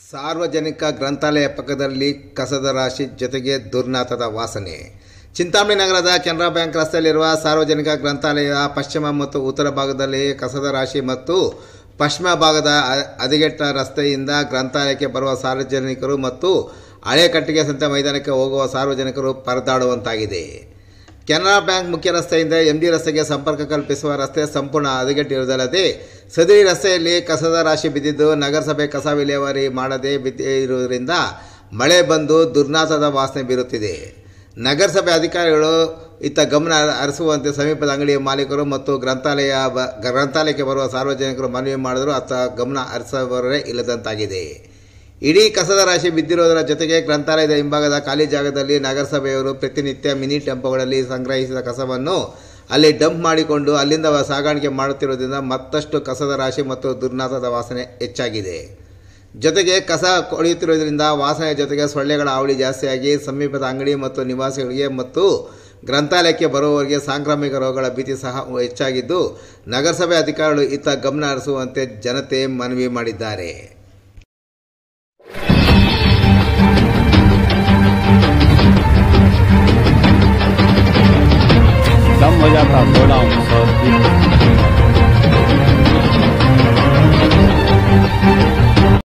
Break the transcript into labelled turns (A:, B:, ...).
A: ಸಾರ್ವಜನಿಕ ಗ್ರಂಥಾಲಯ ಪಕ್ಕದಲ್ಲಿ ಕಸದ ರಾಶಿ ಜೊತೆಗೆ ದುರ್ನಾಥದ ವಾಸನೆ ಚಿಂತಾಮಣಿ ನಗರದ ಕೆನರಾ ಬ್ಯಾಂಕ್ ರಸ್ತೆಯಲ್ಲಿರುವ ಸಾರ್ವಜನಿಕ ಗ್ರಂಥಾಲಯ ಪಶ್ಚಿಮ ಮತ್ತು ಉತ್ತರ ಭಾಗದಲ್ಲಿ ಕಸದ ರಾಶಿ ಮತ್ತು ಪಶ್ಚಿಮ ಭಾಗದ ಅ- ಹದಗೆಟ್ಟ ರಸ್ತೆಯಿಂದ ಗ್ರಂಥಾಲಯಕ್ಕೆ ಬರುವ ಸಾರ್ವಜನಿಕರು ಮತ್ತು ಹಳೆ ಕಟ್ಟಿಗೆ ಸಂತೆ ಮೈದಾನಕ್ಕೆ ಹೋಗುವ ಸಾರ್ವಜನಿಕರು ಪರದಾಡುವಂತಾಗಿದೆ ಕೆನರಾ ಬ್ಯಾಂಕ್ ಮುಖ್ಯ ರಸ್ತೆಯಿಂದ ಎಂಡಿ ರಸ್ತೆಗೆ ಸಂಪರ್ಕ ಕಲ್ಪಿಸುವ ರಸ್ತೆ ಸಂಪೂರ್ಣ ಹದಗೆಟ್ಟಿರುವುದಲ್ಲದೆ ಸದರಿ ರಸ್ತೆಯಲ್ಲಿ ಕಸದ ರಾಶಿ ಬಿದ್ದಿದ್ದು ನಗರಸಭೆ ಕಸ ವಿಲೇವಾರಿ ಮಾಡದೆ ಬಿದ್ದಿರುವುದರಿಂದ ಮಳೆ ಬಂದು ದುರ್ನಾಥದ ವಾಸನೆ ಬೀರುತ್ತಿದೆ ನಗರಸಭೆ ಅಧಿಕಾರಿಗಳು ಇತ್ತ ಗಮನ ಹರಿಸುವಂತೆ ಸಮೀಪದ ಅಂಗಡಿಯ ಮಾಲೀಕರು ಮತ್ತು ಗ್ರಂಥಾಲಯ ಬ ಗ್ರಂಥಾಲಯಕ್ಕೆ ಬರುವ ಸಾರ್ವಜನಿಕರು ಮನವಿ ಮಾಡಿದರೂ ಅತ್ತ ಗಮನ ಹರಿಸುವವರೇ ಇಲ್ಲದಂತಾಗಿದೆ ಇಡೀ ಕಸದ ರಾಶಿ ಬಿದ್ದಿರೋದರ ಜೊತೆಗೆ ಗ್ರಂಥಾಲಯದ ಹಿಂಭಾಗದ ಖಾಲಿ ಜಾಗದಲ್ಲಿ ನಗರಸಭೆಯವರು ಪ್ರತಿನಿತ್ಯ ಮಿನಿ ಟೆಂಪೋಗಳಲ್ಲಿ ಸಂಗ್ರಹಿಸಿದ ಕಸವನ್ನು ಅಲ್ಲಿ ಡಂಪ್ ಮಾಡಿಕೊಂಡು ಅಲ್ಲಿಂದ ಸಾಗಾಣಿಕೆ ಮಾಡುತ್ತಿರುವುದರಿಂದ ಮತ್ತಷ್ಟು ಕಸದ ರಾಶಿ ಮತ್ತು ದುರ್ನಾಥದ ವಾಸನೆ ಹೆಚ್ಚಾಗಿದೆ ಜೊತೆಗೆ ಕಸ ಕೊಳೆಯುತ್ತಿರುವುದರಿಂದ ವಾಸನೆಯ ಜೊತೆಗೆ ಸೊಳ್ಳೆಗಳ ಹಾವಳಿ ಜಾಸ್ತಿಯಾಗಿ ಸಮೀಪದ ಅಂಗಡಿ ಮತ್ತು ನಿವಾಸಿಗಳಿಗೆ ಮತ್ತು ಗ್ರಂಥಾಲಯಕ್ಕೆ ಬರುವವರಿಗೆ ಸಾಂಕ್ರಾಮಿಕ ರೋಗಗಳ ಭೀತಿ ಸಹ ಹೆಚ್ಚಾಗಿದ್ದು ನಗರಸಭೆ ಅಧಿಕಾರಿಗಳು ಇತ್ತ ಗಮನ ಹರಿಸುವಂತೆ ಜನತೆ ಮನವಿ ಮಾಡಿದ್ದಾರೆ